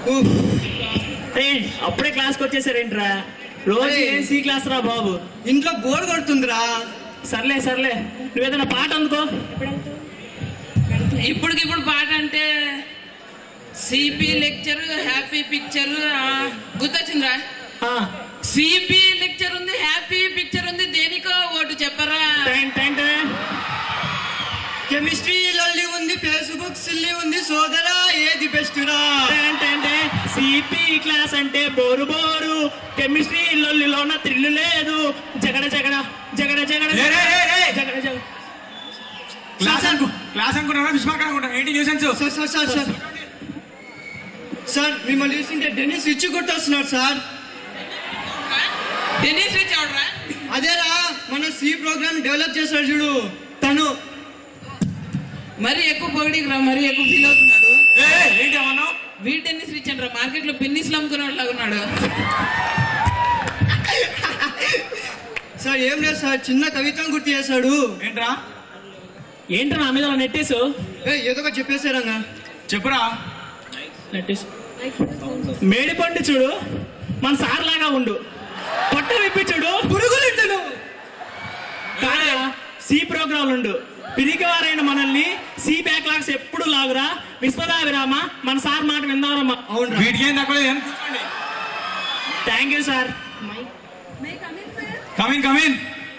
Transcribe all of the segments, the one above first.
ఉఫ్. ఏయ్, అప్పుడే క్లాస్కి వచ్చేసారేంట్రా రోజు అరే. ఏ సి క్లాస్ రా బాబు ఇంట్లో బోర్ కొడుతుందిరా సర్లే సర్లే నువ్వేదైనా పాట అందుకో ఇప్పటికిప్పుడు పాట అంటే సిపి లెక్చర్ హ్యాపీ పిక్చర్ గుర్తొచ్చిందిరా ఆ, సిపి లెక్చర్ ఉంది హ్యాపీ పిక్చర్ ఉంది దేనికో ఓటు చెప్పరా టైం టైం టైం కెమిస్ట్రీ లొల్లి ఉంది ఫేస్బుక్ సిల్లి ఉంది సోదరా ఏది బెస్ట్ రా ఏంటంటే సిపి క్లాస్ అంటే బోరు బోరు కెమిస్ట్రీ లొల్లిలోన త్రిల్లు లేదు జగడ జగడ జగడ జగడ రే, రే, రే, రే. జగడ జగడ క్లాస్ అనుకో క్లాస్ అనుకుంటున్నా విశ్వాక అనుకుంటా ఏంటి nuisance sir sir sir sir sir మిమ్మల్ని చూస్తుంటే డెన్నిస్ ఇచ్చి కొట్టొస్తున్నారు సార్ డెన్నిస్ రిచ్ ఎవడరా అదేరా మన సి ప్రోగ్రామ్ డెవలప్ చేస్తాడు చూడు తను మరి ఎక్కువ పొగిడికి రా మరి ఎక్కువ ఫీల్ అవుతున్నాడు ఏ, ఏ, ఏంటి అన్నావు వీడి టెన్నిస్ రిచ్ అంటారా మార్కెట్ లో పెన్నిస్లు అమ్ముకునే వాళ్ళగా ఉన్నాడు సార్ ఏం లేదు సార్ చిన్న కవిత్వం గుర్తు చేశాడు ఏంట్రా ఏంట్రా నా మీద అలా నెట్టేసు ఏ ఏదో ఒకటి చెప్పేశారంగా చెప్పురా నెట్టేసు మేడిపండు చూడు మన సార్ లాగా ఉండు పొట్ట విప్పి చూడు పురుగులు కాదా సి ప్రోగ్రాంలు ఉండు పిరికివారైన మనల్ని సి బ్యాక్లాగ్స్ ఎప్పుడు లాగురా విశ్వదా విరామ మన సార్ మాట విందారమ్మా అవును వీటికి ఏం తక్కువ లేదు కూర్చోండి thank you sir come in come in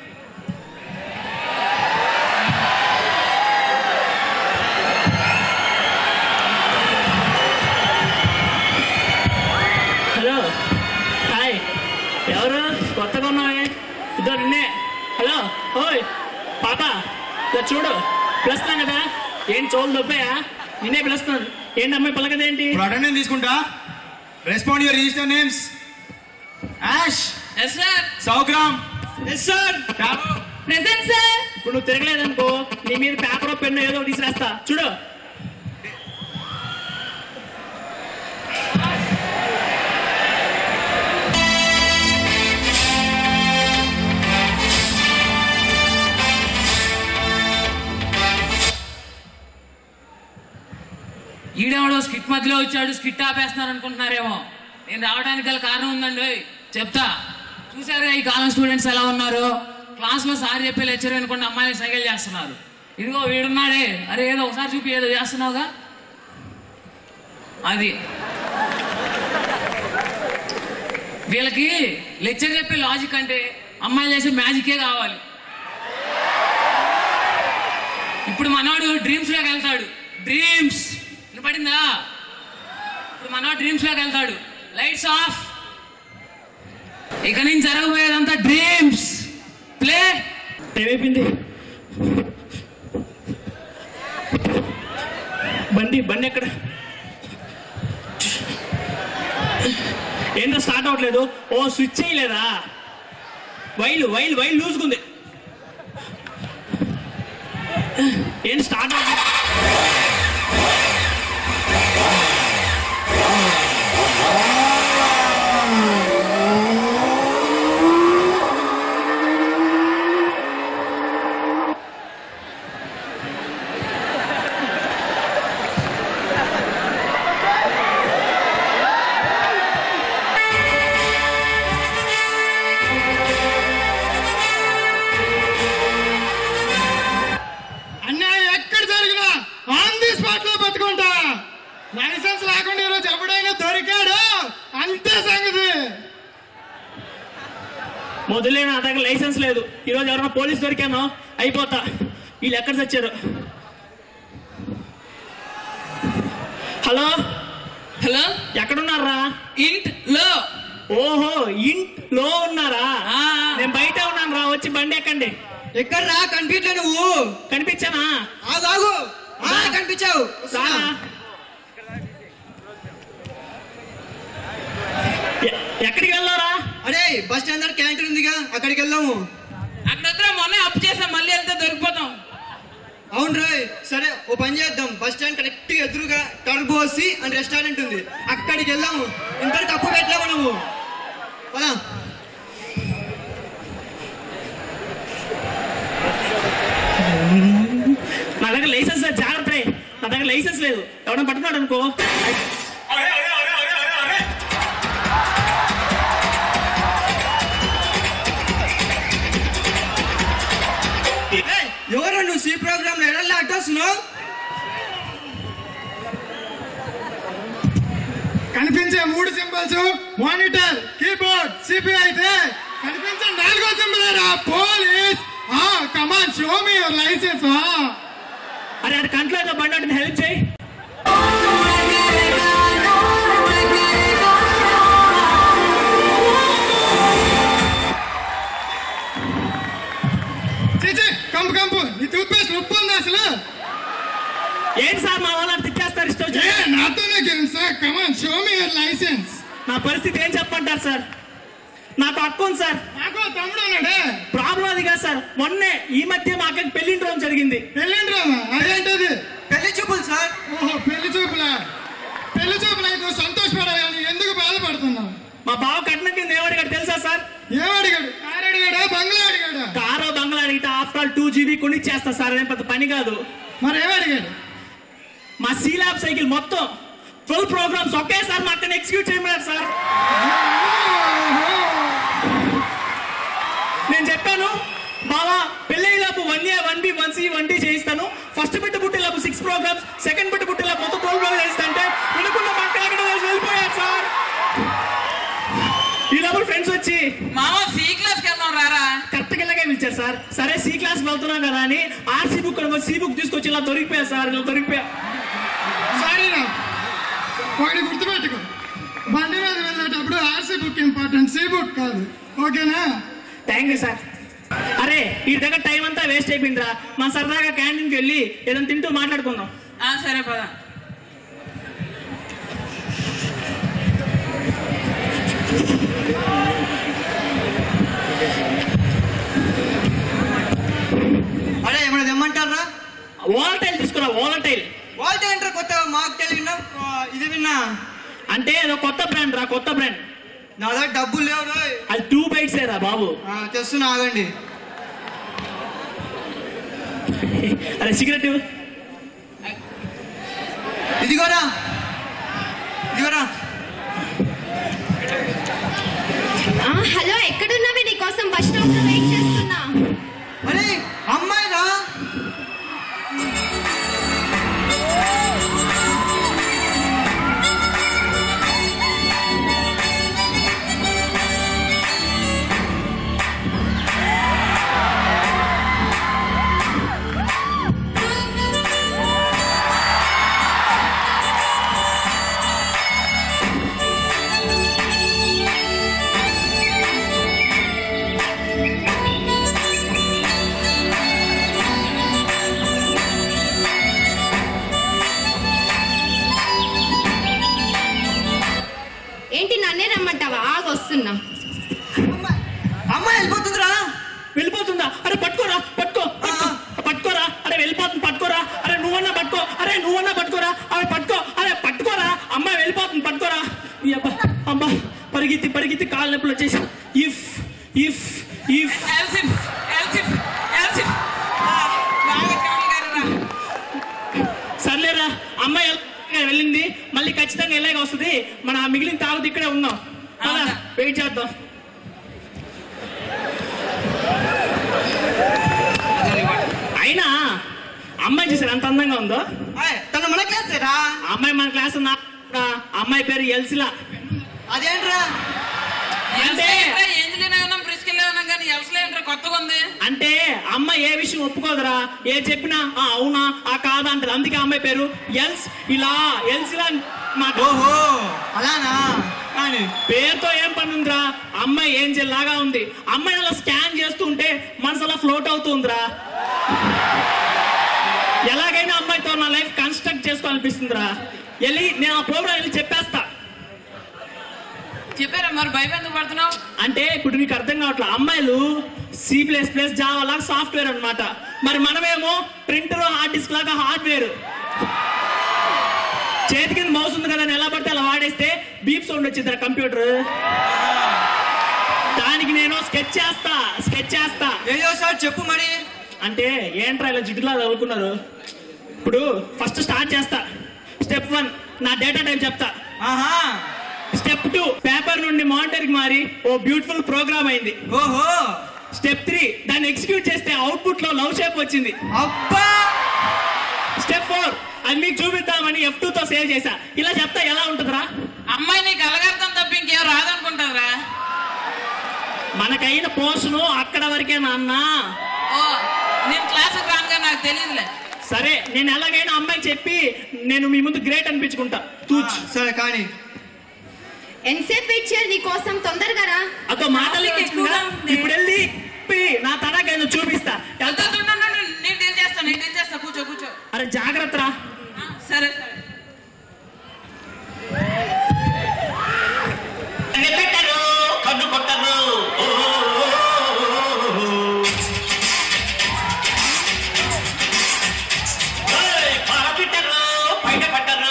hello hi ఎవరు కొత్తగా ఉన్నావే ఇదో నిన్నే హలో ఓయ్ పాప ఇదో చూడు పిలుస్తున్నాను కదా ఏం చోలు దొబ్బాయా నిన్నే పిలుస్తున్నాను ఏంటి అమ్మాయి పలకదేంటి ఇప్పుడు అటెండెన్స్ తీసుకుంటా respond your register names Yash yes sir సౌగ్రామ్ yes sir Tabu present sir ఇప్పుడు నువ్వు తిరగలేదనుకో నీ మీద పేపర్ పెన్ను ఏదో ఒకటి తీసిరేస్తా చూడు ఈడెవడో స్కిట్ మధ్యలో వచ్చాడు స్కిట్ ఆపేస్తున్నారు అనుకుంటున్నారేమో నేను రావడానికి గల కారణం ఉందండి ఓయ్. చెప్తా చూసారా ఈ కాలం స్టూడెంట్స్ ఎలా ఉన్నారు క్లాస్లో సార్ చెప్పే లెక్చర్ అనుకోండి అమ్మాయిని సైకిల్ చేస్తున్నారు ఇదిగో వీడున్నాడే అరే ఏదో ఒకసారి చూపి ఏదో చేస్తున్నావుగా అది వీళ్ళకి లెక్చర్ చెప్పే లాజిక్ అంటే అమ్మాయిలు చేసే మ్యాజికే కావాలి ఇప్పుడు మనోడు డ్రీమ్స్ లోకి వెళ్తాడు డ్రీమ్స్ వినపడిందా ఇప్పుడు మనోడు డ్రీమ్స్ లోకి వెళ్తాడు లైట్స్ ఆఫ్ ఇక నుంచి జరగబోయేదంతా డ్రీమ్స్ ప్లే ఏమైపోయింది బండి బండి ఎక్కడ ఏంటో స్టార్ట్ అవ్వట్లేదు ఓ స్విచ్ చేయలేదా వైల్ వైల్ వైల్ లూజుకుంది ఏం స్టార్ట్ అవ్వట్లేదు అన్యాయం ఎక్కడ జరిగినా ఆన్ ది స్పాట్ లో పట్టుకుంటా లైసెన్స్ లేకుండా ఈరోజు ఎప్పుడైనా దొరికాడు అంతే సంగతి మొదలే నా దగ్గర లైసెన్స్ లేదు ఈరోజు ఎవరైనా పోలీస్ దొరికానో అయిపోతా వీళ్ళు ఎక్కడ చచ్చారు హలో హలో ఎక్కడున్నారా ఇంట్ లో ఓహో ఇంట్ లో ఉన్నారా ఆ. నేను బయట ఉన్నాను రా వచ్చి బండి ఎక్కండి ఎక్కడ రా కనిపించలే నువ్వు కనిపించానా ఆగు ఆగు ఆ, కనిపించావు రారా ఎ- ఎక్కడికి వెళ్ళారా అరే బస్ స్టాండ్ దగ్గర క్యాంటీన్ ఉందిగా అక్కడికి వెళ్దాము అక్కడ వద్దురా మొన్న అప్పు చేసాం మళ్ళీ వెళ్తే దొరికిపోతాం అవును రాయ్ సరే ఓ పని చేద్దాం బస్ స్టాండ్ కరెక్ట్ ఎదురుగా టర్బోసి అని రెస్టారెంట్ ఉంది అక్కడికి వెళ్దాము ఇంత తప్పు పెట్టలేము నువ్వు పదా నా దగ్గర లైసెన్స్ లేదు జాగ్రత్త రే. నా దగ్గర లైసెన్స్ లేదు ఎవరైనా పట్టుకున్నాడు అనుకో అరే అరే అరే అరే కనిపించే మూడు సింబల్స్ మానిటర్ కీబోర్డ్ సిపిఐ అయితే కనిపించే నాలుగో సింబల్ రా పోలీస్ ఆ come on show me your license అరే అటు కంట్లో ఏదో బండి ఉంటుంది హెల్ప్ చేయి చిచి కంపు కంపు నీ టూత్ పేస్ట్ ఉప్పు ఉంది అసలు ఏంటి సార్ మా వాళ్ళని తిట్టేస్తారు ఇష్టం ఏ వచ్చినట్టు? నాతోనే game sir come on show me your license నా పరిస్థితి ఏం చెప్పంటారు సార్ నాకు అక్క ఉంది సార్ నాకు తమ్ముడు ఉన్నాడే ప్రాబ్లం అది కాదు సార్ మొన్నే ఈ మధ్య మా అక్కకి పెళ్లింటి రోజు జరిగింది పెళ్ళండి రామా అదేంటది పెళ్లి చూపులు సార్ ఓహో పెళ్లి చూపులా పెళ్లి చూపులు అయితే నువ్వు సంతోషపడాలి కానీ ఎందుకు బాధపడుతున్నావు మా బావ కట్నం కింద ఏమడిగాడు తెలుసా సార్ ఏమడిగాడు కారు అడిగాడా బంగ్లా అడిగాడా కారో బంగ్లా అడిగితే ఆఫ్టర్ ఆల్ టూ జీబీ కొనిచ్చేస్తా సార్ అదేం పెద్ద పని కాదు మరి ఏమడిగాడు మా సీలాబ్ సైకిల్ మొత్తం ఫుల్ ప్రోగ్రామ్స్ ఒకేసారి మా అక్కని ఎగ్జిక్యూట్ చేయమన్నారు సార్ నేను చెప్పాను బావా పెళ్ళయ్యేలోపు one year one B one C one D చేయిస్తాను ఫస్ట్ బిట్ పుట్టేలోపు సిక్స్ ప్రోగ్రామ్స్ సెకండ్ బిట్ పుట్టేలోపు మొత్తం ట్వెల్వ్ ప్రోగ్రామ్స్ చేయిస్తా అంటే వినకుండా మా అక్క ఎక్కడ వేసి వెళ్ళిపోయారు సార్ ఈ లోపల ఫ్రెండ్స్ వచ్చి మామ సి క్లాస్కి వెళ్దాం రారా కరెక్ట్గా ఇలాగే పిలిచారు సార్ సరే సి క్లాస్ వెళ్తున్నాం కదా అని ఆర్సీ బుక్ సి బుక్ తీసుకొచ్చి ఇలా దొరికిపోయా సార్ ఇలా దొరికిపోయా సారీ రా వాడి గుర్తుపెట్టుకో బండి మీద వెళ్ళేటప్పుడు RC book important C book కాదు ఓకేనా థ్యాంక్ యూ సార్ అరే ఈ దగ్గర టైం అంతా వేస్ట్ అయిపోయిందిరా మన సరదాగా క్యాంటీన్కి వెళ్ళి ఏదైనా తింటూ మాట్లాడుకుందాం ఆ, సరే పద అరే ఏమైనా తెమ్మంటారా వాలటైల్ తీసుకురా వాలటైల్ వాళ్ళతో ఏంటారు కొత్త మాక్టైల్ విన్నా ఆ, ఇది విన్నా అంటే ఏదో కొత్త బ్రాండ్ రా కొత్త బ్రాండ్ నా దగ్గర డబ్బులు లేవు రోయ్. అది టూ బైట్స్ రా బాబు ఆ, తెస్తున్నా ఆగండి అరే సిగరెట్ ఇదిగోరా ఇదిగోరా ఆ, హలో ఎక్కడున్నావే నీకోసం బస్ స్టాప్ లో వెయిట్ చేస్తున్నా అరే అమ్మాయిరా ఏంటి నన్నే రమ్మంటావా ఆగు వస్తున్నా అమ్మాయి అమ్మాయి వెళ్ళిపోతుందిరా వెళ్ళిపోతుందా అరే పట్టుకోరా పట్టుకో పట్టుకో పట్టుకోరా అరే వెళ్ళిపోతుంది పట్టుకోరా అరే నువ్వన్నా పట్టుకో అరే నువ్వన్నా పట్టుకోరా అరే పట్టుకో అరే పట్టుకోరా అమ్మాయి వెళ్ళిపోతుంది పట్టుకోరా ఈ అబ్బా అబ్బా పరిగెత్తి పరిగెత్తి కాళ్ళ నొప్పులు వచ్చేసి if if if elsif elsif elsif ఆ, బాగా కావాలి సర్లేరా అమ్మాయి ఎల్- వెళ్ళింది మళ్ళీ ఖచ్చితంగా వెళ్ళాక వస్తుంది మన ఆ మిగిలిన తాగుతూ ఇక్కడే ఉందాం పద, అవునా? వెయిట్ చేద్దాం అయినా అమ్మాయి చూసారు ఎంత అందంగా ఉందో అయ్, తను మన క్లాసేరా ఆ అమ్మాయి మన క్లాస్ ఉన్న ఆ అమ్మాయి పేరు ఎల్సిలా అదేంట్రా అంటే ఇంజనీర్ ఉన్నాం ప్రిస్కిల్ ఉన్నాం కానీ ఎల్స్లో ఏంట్రా కొత్తగా ఉంది అంటే అమ్మాయి ఏ విషయం ఒప్పుకోదురా ఏ చెప్పినా ఆ అవునా ఆ కాదా అంటది అందుకే ఆ అమ్మాయి పేరు ఎల్స్ ఇలా ఎల్సిలా మాట ఓహో అలానా కానీ పేరుతో ఏం పని ఉందిరా అమ్మాయి ఏంజెల్ లాగా ఉంది అమ్మాయి అలా స్కాన్ చేస్తూ ఉంటే మనసు అలా ఫ్లోట్ అవుతుందిరా ఎలాగైనా అమ్మాయితో నా లైఫ్ కన్స్ట్రక్ట్ చేసుకోవాలనిపిస్తుందిరా వెళ్ళి నేను ఆ ప్రోగ్రామ్ వెళ్ళి చెప్పేస్తా చెప్పారా మరి భయం ఎందుకు పడుతున్నావు అంటే ఇప్పుడు నీకు అర్థం కావట్లే అమ్మాయిలు సి ప్లస్ ప్లస్ జావా లాగా సాఫ్ట్వేర్ అన్నమాట మరి మనమేమో ప్రింటర్ హార్డ్ డిస్క్ లాగా హార్డ్వేర్ చేతి కింద మౌస్ ఉంది కదా అని ఎలా పడితే అలా వాడేస్తే బీప్ సౌండ్ వచ్చింది కంప్యూటర్ దానికి నేను స్కెచ్ చేస్తా స్కెచ్ చేస్తా ఏదో సార్ చెప్పు మరి అంటే ఏంట్రా ఇలా జిడ్డులా చదువుకున్నారు ఇప్పుడు ఫస్ట్ స్టార్ట్ చేస్తా స్టెప్ వన్ నా డేటా టైప్ చెప్తా ఆహా స్టెప్ టూ పేపర్ నుండి మానిటర్కి మారి ఓ బ్యూటిఫుల్ ప్రోగ్రామ్ అయింది ఓహో స్టెప్ త్రీ దాన్ని ఎగ్జిక్యూట్ చేస్తే అవుట్పుట్ లో లవ్ షేప్ వచ్చింది అబ్బా స్టెప్ ఫోర్ అది మీకు చూపిద్దామని ఎఫ్ తో సేవ్ చేశా ఇలా చెప్తా ఎలా ఉంటుందిరా అమ్మాయి నీకు అర్థమైంది పోర్షను అక్కడ వరకే నాన్న ఓ నేను క్లాసుకు రానుగా నాకు తెలియదులే సరే నేను ఎలాగైనా అమ్మాయి చెప్పి నేను మీ ముందు గ్రేట్ అనిపించుకుంటా తూచ్ సరే కానీ ఎంతసేపు వెయిట్ చేయాలి నీ కోసం తొందరగా రా అదో మాటలు Traffic ఎక్కువగా ఉంది. ఇప్పుడు వెళ్ళి ఇప్పి నా తనకైనా చూపిస్తా వెళ్తా. వెళ్తా, ఉండు, ఉండు, ఉండు. నేను డీల్ చేస్తాను నేను డీల్ చేస్తా కూర్చో కూర్చో అరే జాగ్రత్త రా ఆ, సరే సరే పెట్టరు కన్ను కొట్టరు పారబిట్టరు బయట పట్టరు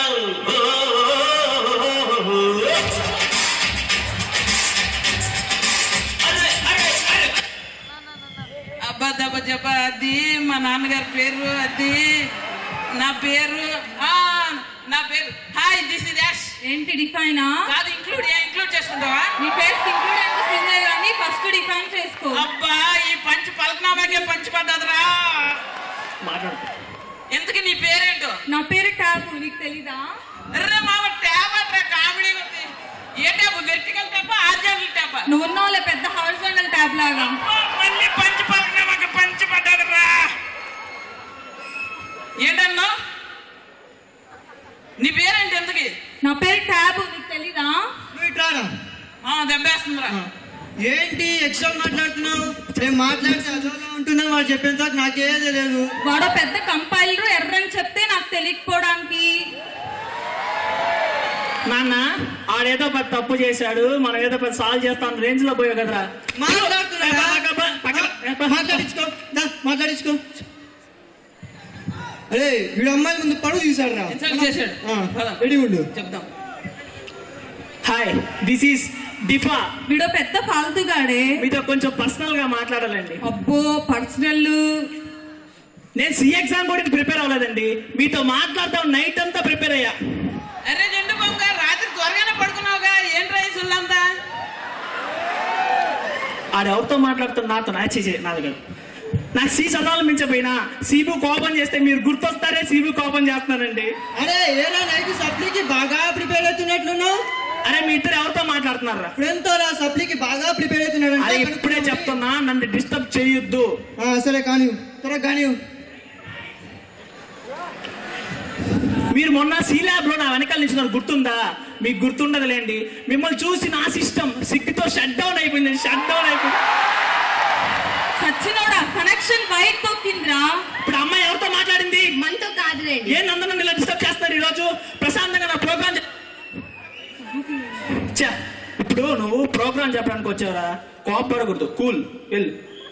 అరే అరే అరే అబ్బా దబ్బా జబ్బా అది మా నాన్నగారి పేరు అది నా పేరు ఆ నా పేరు హాయ్ దిస్ ఇస్ యాష్ ఏంటి డిఫైనా కాదు ఇంక్లూడ్ ఇంక్లూడ్ చేసుకుంటావా నీ పేరు ఇంక్లూడ్ అంటే సింగర్ కానీ ఫస్ట్ డిఫైన్ చేసుకో అబ్బా ఈ పంచి పలకనామాకే పంచి పడ్డదిరా మాట్లాడు ఎందుకు నీ పేరేంటో నా పేరు ట్యాబు నీకు తెలీదా అర్రే మామ ట్యాబ్ అంటారా కామెడీ ఉంది ఏ tab vertical tab horizontal tab నువ్వు ఉన్నావులే పెద్ద హారిజాంటల్ ట్యాబ్ లాగా మళ్ళీ పంచి పలకనామాకే పంచి పడ్డదిరా ఏంటన్నా నీ పేరేంటి ఎందుకు నా పేరు ట్యాబు నీకు తెలీదా నువ్వు ఇట్రారా మామ దెబ్బేస్తుందిరా ఏంటి ఎక్స్ట్రా మాట్లాడుతున్నావు నేను మాట్లాడితే అదోలా ఉంటుందని వాడు చెప్పేంత వరకు నాకే తెలియదు వాడో పెద్ద కంపైలర్ ఎర్రని చెప్తే నాకు తెలియకపోవడానికి నాన్న ఆడేదో పెద్ద తప్పు చేశాడు మనం ఏదో పెద్ద సాల్వ్ చేస్తాం రేంజ్ లో పోయావు కదరా మాట్లాడుతున్నాడా? పక్క, పక్క, పక్క, పక్క. మాట్లాడించుకో దా, మాట్లాడించుకో అరే వీడు అమ్మాయి ముందు పడుగు తీశాడు రా ఇన్సల్ట్ చేశాడు పద. రెడీ ఉండు చెప్దాం హాయ్ దిస్ ఈస్ డిఫా వీడో పెద్ద ఫాల్తుగాడే మీతో కొంచెం పర్సనల్ గా మాట్లాడాలండి అబ్బో పర్సనల్ నేను సి ఎగ్జామ్ కూడా ప్రిపేర్ అవ్వలేదండి మీతో మాట్లాడతాం నైట్ అంతా ప్రిపేర్ అయ్యా అరే జెండు బొమ్మ రాత్రి త్వరగానే పడుకున్నావుగా ఏంటి రైస్ ఉల్లంతా ఆడెవరితో మాట్లాడుతున్నా నాతో నా చేసే నాది కాదు నాకు సి చదవాలని మించపోయినా సీబు కోపం చేస్తే మీరు గుర్తొస్తారే సీబు కోపం చేస్తున్నారండి అరే ఏరా నైట్ సప్లీకి బాగా ప్రిపేర్ అవుతున్నట్లున్నావు అరే మీ ఇద్దరు ఎవరితో మాట్లాడుతున్నారా ఫ్రెండ్ తో రా సప్లీకి బాగా ప్రిపేర్ అవుతున్నాడు అది ఇప్పుడే చెప్తున్నా నన్ను డిస్టర్బ్ చేయొద్దు సరే కానీ త్వరగా కానీ మీరు మొన్న సి ల్యాబ్ లో నా వెనకాల నుంచి గుర్తుందా మీకు గుర్తుండదులేండి మిమ్మల్ని చూసి నా సిస్టమ్ సిగ్గుతో షట్ డౌన్ అయిపోయింది షట్ డౌన్ అయిపోయింది సచ్చినోడా కనెక్షన్ వైట్ తొక్కిందిరా ఇప్పుడు అమ్మాయి ఎవరితో మాట్లాడింది మనతో కాదులేండి ఏ నందన ఇలా డిస్టర్బ్ చేస్తున్నారు ఈరోజు ప్రశాంతంగా నా ప్రోగ్రామ్ చా ఇప్పుడు నువ్వు ప్రోగ్రామ్ చెప్పడానికి వచ్చావురా కోపడకూడదు కూల్ వెళ్ళు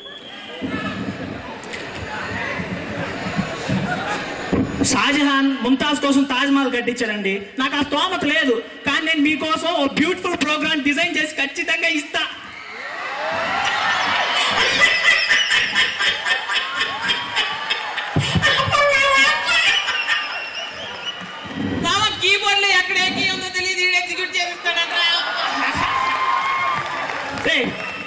షాజహాన్ ముంతాజ్ కోసం తాజ్ మహల్ కట్టించాడండి నాకు ఆ స్తోమత లేదు కానీ నేను మీకోసం ఓ బ్యూటిఫుల్ ప్రోగ్రామ్ డిజైన్ చేసి ఖచ్చితంగా ఇస్తా మామ కీబోర్డ్ లో ఎక్కడ ఏ కీ ఉందో తెలియదు వీడు ఎగ్జిక్యూట్ చేస్తాడంట్రా ఏయ్.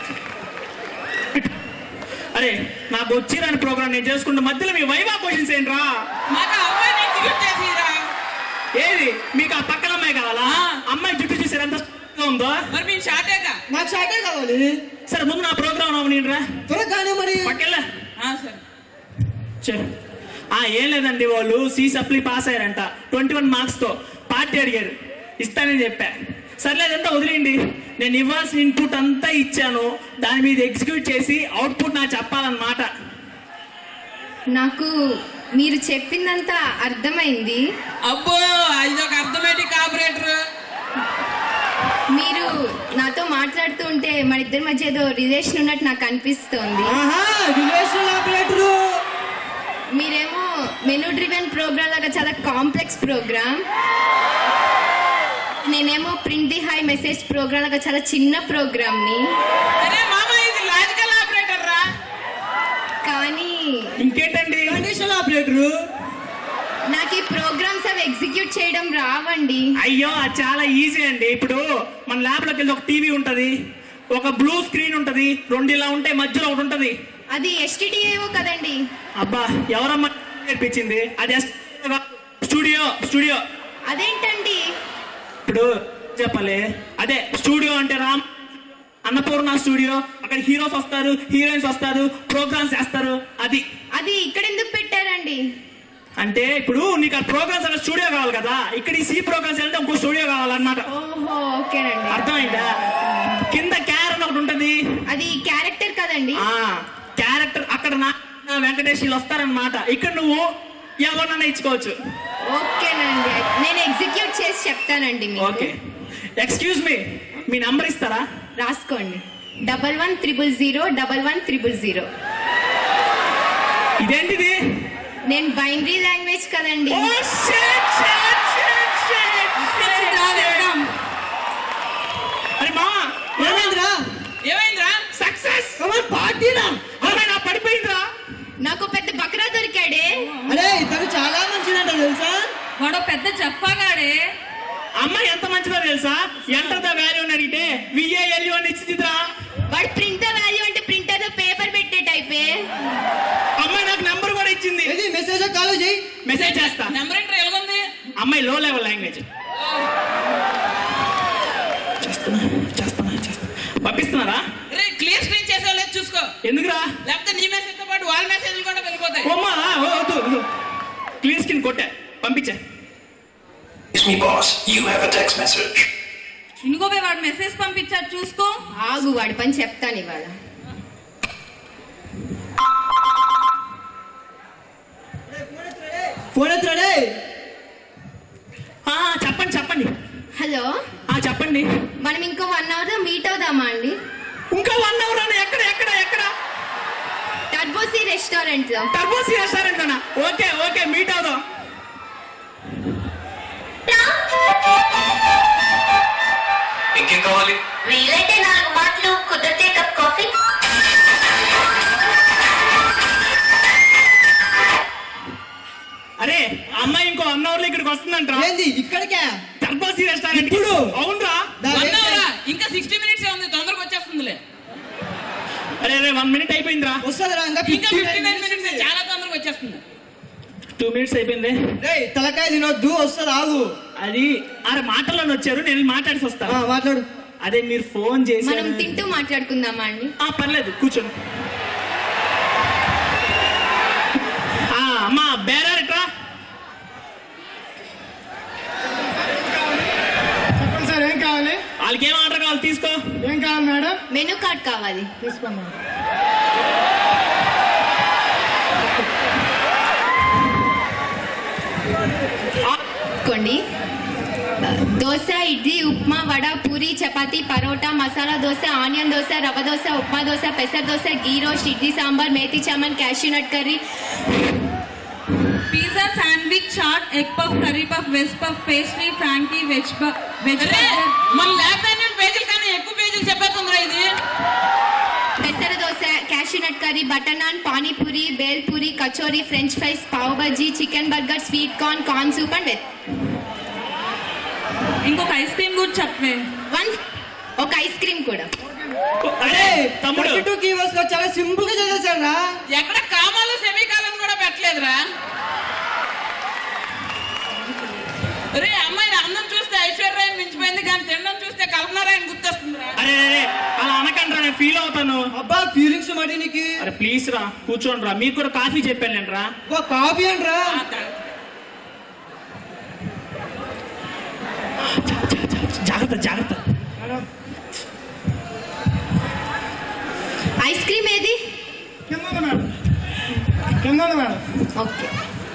అరే నాకు వచ్చిరాని ప్రోగ్రామ్ నేను చేసుకుంటే మధ్యలో మీ వైవా క్వశ్చన్స్ ఏంట్రా మాకు ఆ అమ్మాయిని ఎగ్జిక్యూట్ చేసిరా ఏది మీకు ఆ పక్కన అమ్మాయి కావాలా అమ్మాయి జుట్టు చూసారు ఎంత గా ఉందో మరి మేము షార్టేగా మాకు షార్టే కావాలి సరే ముందు నా ప్రోగ్రామ్ అవనీరా త్వరగా కానీ మరి పక్కెళ్ళా ఆ, సరే చె- ఆ ఏం లేదండి వాళ్ళు సి సప్లీ పాస్ అయ్యారంట ట్వంటీ వన్ మార్క్స్ తో పార్టీ అడిగారు ఇస్తానని చెప్పా సర్లేదంతా వదిలేయండి నేను ఇవ్వాల్సిన ఇన్పుట్ అంతా ఇచ్చాను దాని మీద ఎగ్జిక్యూట్ చేసి అవుట్పుట్ నాకు చెప్పాలన్నమాట నాకు మీరు చెప్పిందంతా అర్థమైంది అబ్బో ఇది ఒక అర్థమెటిక్ ఆపరేటర్ మీరు నాతో మాట్లాడుతూ ఉంటే మన ఇద్దరి మధ్య ఏదో రిలేషన్ ఉన్నట్టు నాకు అనిపిస్తోంది ఆహా రిలేషనల్ ఆపరేటరు మీరేమో మెనూ డ్రివెన్ ప్రోగ్రామ్ లాగా చాలా కాంప్లెక్స్ ప్రోగ్రామ్ నేనేమో print the hi message program లాగా చాలా చిన్న ప్రోగ్రామ్ ని అరే మామ ఇది లాజికల్ ఆపరేటర్ రా కానీ ఇంకేంటండి కండిషనల్ ఆపరేటరు నాకు ఈ ప్రోగ్రామ్స్ అవి ఎగ్జిక్యూట్ చేయడం రావండి అయ్యో అది చాలా ఈజీ అండి ఇప్పుడు మన ల్యాబ్ లోకి వెళ్ళి ఒక టీవీ ఉంటది ఒక బ్లూ స్క్రీన్ ఉంటది రెండు ఇలా ఉంటాయి మధ్యలో ఒకటి ఉంటది అది ఎస్టిడిఏవో కదండి అబ్బా ఎవరమ్మా నేర్పించింది అది స్టూడియో స్టూడియో అదేంటండి ఇప్పుడు చెప్పాలి అదే స్టూడియో అంటే రామ్ అన్నపూర్ణ స్టూడియో అక్కడ హీరోస్ వస్తారు హీరోయిన్స్ వస్తారు ప్రోగ్రామ్స్ చేస్తారు అది అది ఇక్కడ ఎందుకు పెట్టారండి అంటే ఇప్పుడు నీకు ఆ ప్రోగ్రామ్స్ అనే స్టూడియో కావాలి కదా ఇక్కడ ఈ సి ప్రోగ్రామ్స్ అంటే ఇంకో స్టూడియో కావాలన్నమాట ఓహో ఓకేనండి అర్థమైందా కింద క్యార్ అని ఒకటి ఉంటుంది అది క్యారెక్టర్ కదండి ఆ క్యారెక్టర్ అక్కడ నా నా వెంకటేష్ వీళ్ళు వస్తారనమాట ఇక్కడ నువ్వు ఎవరినైనా ఇచ్చుకోవచ్చు ఓకేనండి నేను ఎగ్జిక్యూట్ చేసి చెప్తానండి మీకు ఓకే ఎక్స్క్యూజ్ మీ మీ నంబర్ ఇస్తారా రాసుకోండి double one triple zero double one triple zero ఇదేంటిది నేను బైనరీ లాంగ్వేజ్ కదండి ఓ shit, shit, shit, shit, shit. అరే మా ఏమైందిరా ఏమైందిరా సక్సెస్ పార్టీరా అమ్మాయి నా పడిపోయిందిరా నాకు పెద్ద బకరా దొరికాడే అరే ఇతను చాలా మంచిదంట తెలుసా వాడు పెద్ద చెప్పగాడే అమ్మాయి ఎంత మంచిదో తెలుసా ఎంటర్ ద వాల్యూ అని అడిగితే విఏఎల్యూ అని ఇచ్చిందిరా వాడు ప్రింటర్ వాల్యూ అంటే ప్రింటర్ పేపర్ పెట్టే టైపే అమ్మాయి నాకు నెంబర్ కూడా ఇచ్చింది ఏది మెసేజ్ కాల్ చేయి మెసేజ్ చేస్తా నెంబర్ ఏంటి ఎలాగుంది అమ్మాయి లో లెవెల్ లాంగ్వేజ్ చేస్తున్నా చేస్తున్నా చేస్తున్నా పంపిస్తున్నారా రే క్లియర్ స్క్రీన్ చేసావు లేదు చూసుకో ఎందుకురా లేకపోతే నీ మెసేజ్ తో పాటు వాళ్ళ మెసేజ్లు కూడా వెళ్ళిపోతాయి ఓమ్మా క్లీన్ స్కిన్ కొట్టా పంపించా It's me, boss. You have a text message. ఇంకోపై వాడు మెసేజ్ పంపించాడు చూసుకో ఆగు వాడి పని చెప్తాను ఇవాళ ఫోన్ ఎత్తురాడే ఆ, చెప్పండి చెప్పండి హలో ఆ చెప్పండి మనం ఇంకో వన్ అవర్ లో మీట్ అవుదామా అండి ఇంకా వన్ అవర్ అన్న ఎక్కడ ఎక్కడ ఎక్కడ టర్బోసి రెస్టారెంట్ లో టర్బోసి రెస్టారెంట్ అన్న ఓకే ఓకే మీట్ అవుదాం ఇంకేం కావాలి వీలైతే నాలుగు మాటలు కుదిరితే కప్ కాఫీ అరే అమ్మాయి ఇంకో వన్ అవర్ లో ఇక్కడికి వస్తుందంట ఏంది ఇక్కడికే టర్బోసి రెస్టారెంట్ ఇప్పుడు? అవునరా దా, వన్ వెయిట్ అవరా చేయి. ఇంకా సిక్స్టీ మినిట్స్ ఉంది తొందరగా వచ్చేస్తుందిలే అరే అరే వన్ మినిట్ అయిపోయిందిరా వస్తుందిరా ఇంకా ఇంకా ఫిఫ్టీ ఫిఫ్టీ నైన్ మినిట్స్ చాలా తొందరగా వచ్చేస్తుంది టూ మినిట్స్ అయిపోయింది రేయ్ తలకాయ తినొద్దు వస్తుంది ఆగు అది అరే మాటల్లో వచ్చారు నేను మాట్లాడి వస్తా ఆ, మాట్లాడు అదే మీరు ఫోన్ చేసి మనం తింటూ మాట్లాడుకుందామా అండి ఆ పర్లేదు కూర్చోండి ఆ, అమ్మా బేరారట్రా చెప్పండి సార్ ఏం కావాలి వాళ్ళకి ఏం ఆర్డర్ కావాలి తీసుకో ఏం కావాలి మేడం మెనూ కార్డ్ కావాలి తీసుకోండి తీసుకోండి dosa idli upma vada puri chapati parotta masala dosa onion dosa rava dosa upma dosa pesara dosa ghee roast idli sambar methi chaman cashew nut curry pizza sandwich chaat egg puff curry puff veg puff pastry frankie veg puff veg అరే మన ల్యాబ్ మాన్యువల్ పేజీలు కానీ ఎక్కువ పేజీలు చెప్పేస్తుందిరా ఇది pesara dosa cashew nut curry butter naan panipuri bhel puri kachori French fries pav bajji chicken burger sweet corn corn soup and veg ఇంకొక ice cream కూడా చెప్పే వన్ ఒక ఐస్ క్రీమ్ కూడా అరే తమ్ముడు థర్టీ టూ కీవర్డ్స్ లో చాలా సింపుల్ గా చదివేశాడు రా ఎక్కడ కామాలు సెమీకాలం కూడా పెట్టలేదురా రే అమ్మాయి అందం చూస్తే ఐశ్వర్య మించిపోయింది కానీ తినడం చూస్తే కల్పనారాయణ గుర్తొస్తుందిరా అరే అరే అలా అనకండి నేను ఫీల్ అవుతాను అబ్బా ఫీలింగ్స్ మాట నీకు అరే ప్లీజ్ రా కూర్చోండి రా మీకు కూడా కాఫీ చెప్పాను నేను రా ఒక కాపీ అంటరా ఆ, తా- జాగ్రత్త జాగ్రత్త ఐస్ క్రీమ్ ఏది కింద ఉంది మేడం కింద ఉంది మేడం ఓకే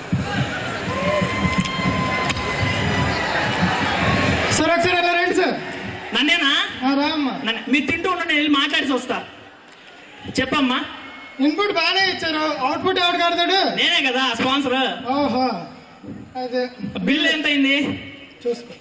సార్ ఒకసారి ఇలా రండి సార్ నన్నేనా ఆ, రా అమ్మా నన్ను మీరు తింటూ ఉండండి నేను వెళ్ళి మాట్లాడి వస్తా చెప్పమ్మా ఇన్పుట్ బాగానే ఇచ్చారు అవుట్పుట్ ఎవరు కడతాడు నేనే కదా స్పాన్సర్ ఓహో అదే బిల్ ఎంత అయింది చూసుకో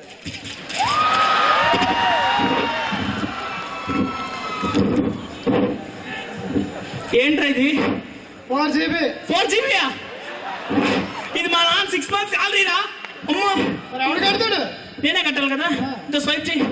ఏంట్రా ఇది ఫోర్ జీబీ ఫోర్ జీబీయా ఇది మా నాన్న సిక్స్ మంత్స్ శాలరీరా అమ్మో మరి ఎవడు కడతాడు నేనే కట్టాలి కదా ఇంకా స్వైప్ చేయి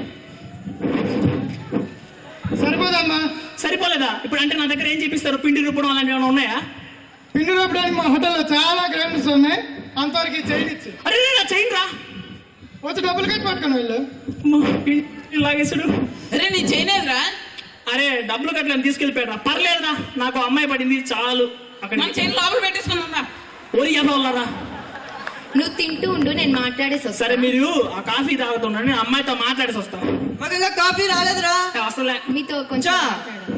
సరిపోదమ్మా సరిపోలేదా ఇప్పుడు అంటే నా దగ్గర ఏం చూపిస్తారు పిండి రూపడం అలాంటివి ఏమైనా ఉన్నాయా పిండి రూపడానికి మా హోటల్లో చాలా గ్రైండర్స్ ఉన్నాయి అంతవరకు చేయనిచ్చు అరే నా చైన్ రా వచ్చి డబ్బులు కట్టి పట్టుకొని వెళ్ళు అమ్మో, పిండి లాగేసాడు అరే నీ చేయలేదురా అరే డబ్బులు కట్టలేని తీసుకెళ్ళిపోయారా పర్లేదురా నాకు అమ్మాయి పడింది చాలు అక్కడ మన చేను లోపల పెట్టేసుకున్నా ఓరి ఎదవల్లారా నువ్వు తింటూ ఉండు నేను మాట్లాడేసి సరే వస్తాను మీరు ఆ కాఫీ తాగుతున్నాను నేను అమ్మాయితో మాట్లాడేసి వస్తాను మాకు ఇంకా కాఫీ రాలేదురా అసలే మీతో కొంచెం చా. మాట్లాడాలి.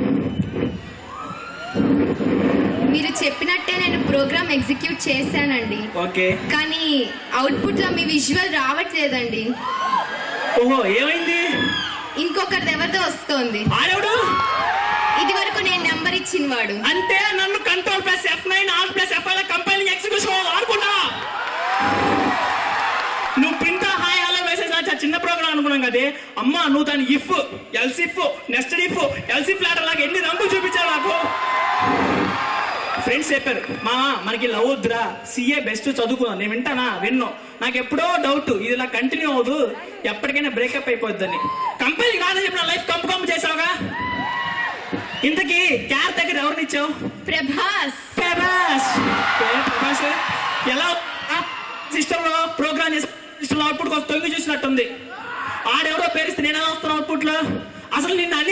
మీరు చెప్పినట్టే నేను ప్రోగ్రామ్ ఎగ్జిక్యూట్ చేశానండి ఓకే కానీ అవుట్పుట్ లో మీ విజువల్ రావట్లేదండి ఓహో ఏమైంది ఇంకొకరిది ఎవరిదో వస్తోంది ఆడెవడు ఇది వరకు నేను నెంబర్ ఇచ్చిన వాడు అంటే నన్ను control plus F nine alt plus F I company execution ఆడుకున్నా నువ్వు ప్రింట్ హాయ్ హలో మెసేజ్ వచ్చా చిన్న ప్రోగ్రామ్ అనుకున్నాం కదే అమ్మా నువ్వు దాని if elsif nested if else ఫ్లాటర్ లాగా ఎన్ని రంగులు చూపించావు నాకు ఫ్రెండ్స్ చెప్పారు మామ మనకి లవ్ వద్దురా సిఏ బెస్ట్ చదువుకుందాం నేను వింటానా విన్ను నాకు ఎప్పుడో డౌట్ ఇది ఇలా కంటిన్యూ అవ్వదు ఎప్పటికైనా బ్రేకప్ అయిపోద్దని కంపెనీకి రాదని చెప్పిన లైఫ్ కంపు కంపు చేసావుగా ఇంతకీ క్యార్ దగ్గర ఎవరిని ఇచ్చావు ప్రభాస్ ప్రభాస్ ఏ ప్రభాస్ ఎలా సిస్టమ్ లో ప్రోగ్రామ్ చేసి సిస్టమ్ లో అవుట్పుట్ కోసం తొంగి చూసినట్టుంది ఆడెవరో పేరిస్తే నేను ఎలా వస్తాను అవుట్పుట్ లో అసలు నిన్న అని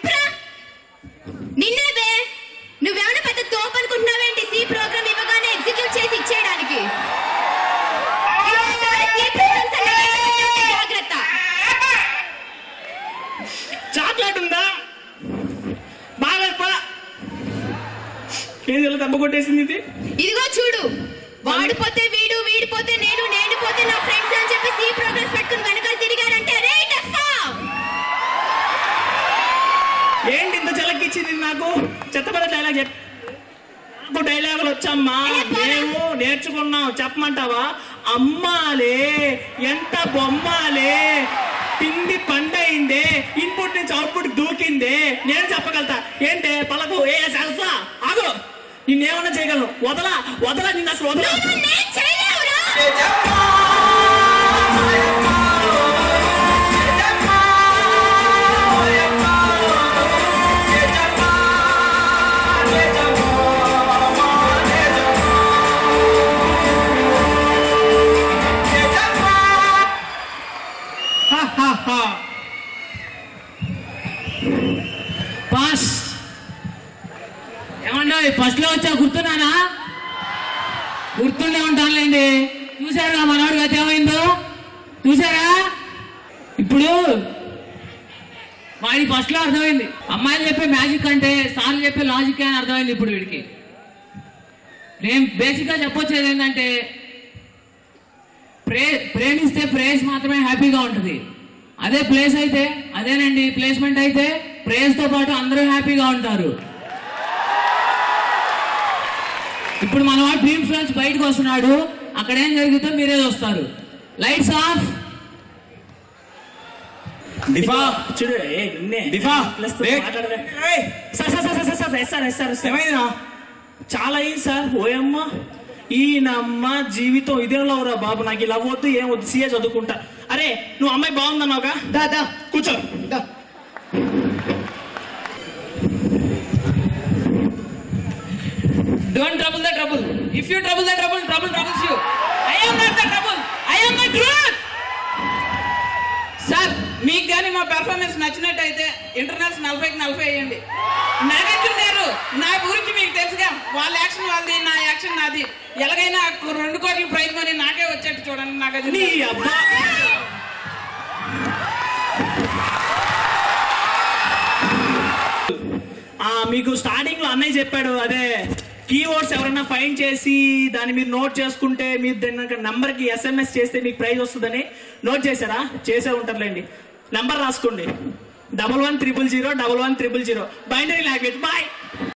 నిన్నే బే నువ్వేమైనా పెద్ద తోపు అనుకుంటున్నావేంటి సి ప్రోగ్రామ్ ఇవ్వగానే ఎగ్జిక్యూట్ చేసి ఇచ్చేయడానికి ఇంకోసారి C programs అన్నావంటే జాగ్రత్త చాక్లెట్ ఉందా బాగా పా ఏది ఇలా దెబ్బ కొట్టేసింది ఇది ఇదిగో చూడు వాడిపోతే వీడు వీడిపోతే నేను నేను పోతే నా ఫ్రెండ్స్ అని చెప్పి సి ప్రోగ్రామ్స్ పెట్టుకుని వెనకాల తిరిగారంటే రే డఫా ఏంటి ఇంత చెలక్కిచ్చింది నాకు చెత్తపద డైలాగ్ చెప్పు నాకు డైలాగులు వచ్చమ్మా మేము నేర్చుకున్నాం చెప్పమంటావా అమ్మాలే ఎంత బొమ్మాలే పిండి పండయిందే ఇన్పుట్ నుంచి అవుట్పుట్ దూకిందే నేను చెప్పగలుగుతా ఏంటే పలకు ఏ సెల్సా ఆగు నిన్నేమన్నా చేయగలను వదలా వదలా నిన్ను అసలు వదలా నేను చేయలేవురా పాస్ ఏమన్నా ఫస్ట్ లో వచ్చా గుర్తున్నానా గుర్తుండే ఉంటానులేండి చూసారా మనవాడు గత ఏమైందో చూసారా ఇప్పుడు వాడి ఫస్ట్ లో అర్థమైంది అమ్మాయిలు చెప్పే మ్యాజిక్ అంటే సార్లు చెప్పే లాజిక్ అని అర్థమైంది ఇప్పుడు వీడికి నేను బేసిక్ గా చెప్పొచ్చేది ఏంటంటే ప్రే ప్రేమిస్తే ప్రేస్ మాత్రమే హ్యాపీగా ఉంటుంది అదే ప్లేస్ అయితే అదేనండి ప్లేస్మెంట్ అయితే ప్రేస్ తో పాటు అందరూ హ్యాపీగా ఉంటారు ఇప్పుడు మన వాడు డ్రీమ్స్ నుంచి బయటకు వస్తున్నాడు అక్కడ ఏం జరుగుతుందో మీరే చూస్తారు లైట్స్ ఆఫ్ దిఫా చూడు ఏ నిన్నే దిఫా ప్లస్ వెయిట్. మాట్లాడలే ఏయ్, sir sir sir sir sir yes sir yes sir yes sir ఏమైందిరా చాలా అయింది సార్ ఓయమ్మ ఈ నమ్మ జీవితం ఇదేం లవ్రా బాబు నాకు ఈ లవ్ వద్దు ఏం వద్దు సీఏ చదువుకుంటా అరే నువ్వు అమ్మాయి బాగుందన్నావుగా దాదా కూర్చో దా don't trouble the trouble if you trouble the trouble trouble troubles you I am not the trouble I am the truth sir మీకు కానీ మా పెర్ఫార్మెన్స్ నచ్చినట్టయితే ఇంటర్నల్స్ నలభైకి నలభై వేయండి నాగార్జున గారు నా గురించి మీకు తెలుసుగా వాళ్ళ యాక్షన్ వాళ్ళది నా యాక్షన్ నాది ఎలాగైనా రెండు కోట్ల ప్రైజ్ మనీ నాకే వచ్చేట్టు చూడండి నాగార్జున నీ గారు. అబ్బా ఆ, మీకు స్టార్టింగ్ లో అన్నయ్య చెప్పాడు అదే కీవర్డ్స్ ఎవరైనా ఫైండ్ చేసి దాన్ని మీరు నోట్ చేసుకుంటే మీరు దాని నంబర్ కి ఎస్ఎంఎస్ చేస్తే మీకు ప్రైజ్ వస్తుందని నోట్ చేశారా చేసే ఉంటారులేండి నంబర్ రాసుకోండి double one triple zero double one triple zero binary language bye